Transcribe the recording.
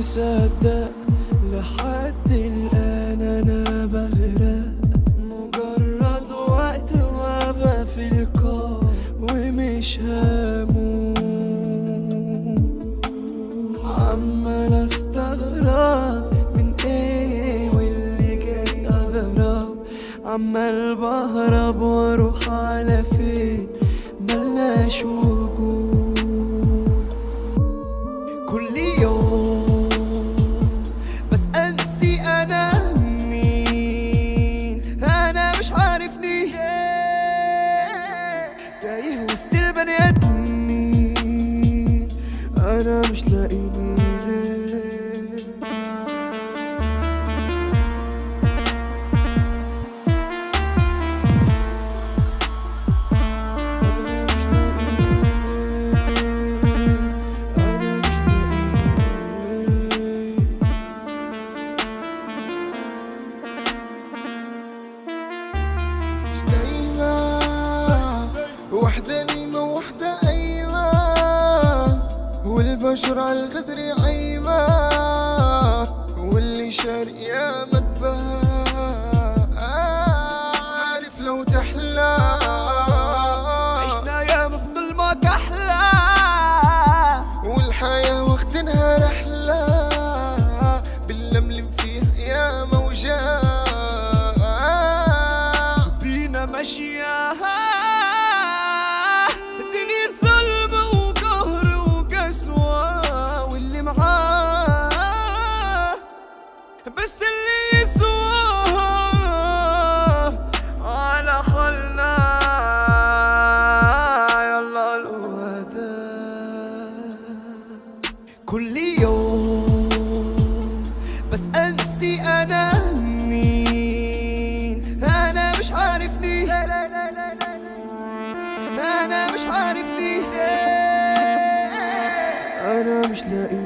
مصدق لحد الآن أنا بغرق مجرد وقت وابقى في القاع ومش هموت عمال استغرب من ايه واللي جاي اغرب عمال بهرب واروح على فين ملناش وجود كل يوم بسأل نفسي أنا مين أنا مش عارفني تايه وسط البني آدمين أنا مش لاقيني ليه أنا مش لاقيني ليه أنا مش لاقيني ليه مش دايما وحدة نيمة وحدة قايمة والبشر على الغدر عايمة واللي شاري يا متباه عارف لو تحلى عشنا يا مفضل ما كحلى والحياة واخدينها رحلة باللملم فيها يا موجات بينا ماشية الدنيا ظلم وقهر وقسوة واللي معاه بس اللي يسواه على خلنا يلا الوداع كل يوم بسأل نفسي أنا مين أنا مش عارفني لا لا لا لا لا أنا مش عارفني أنا مش لاقي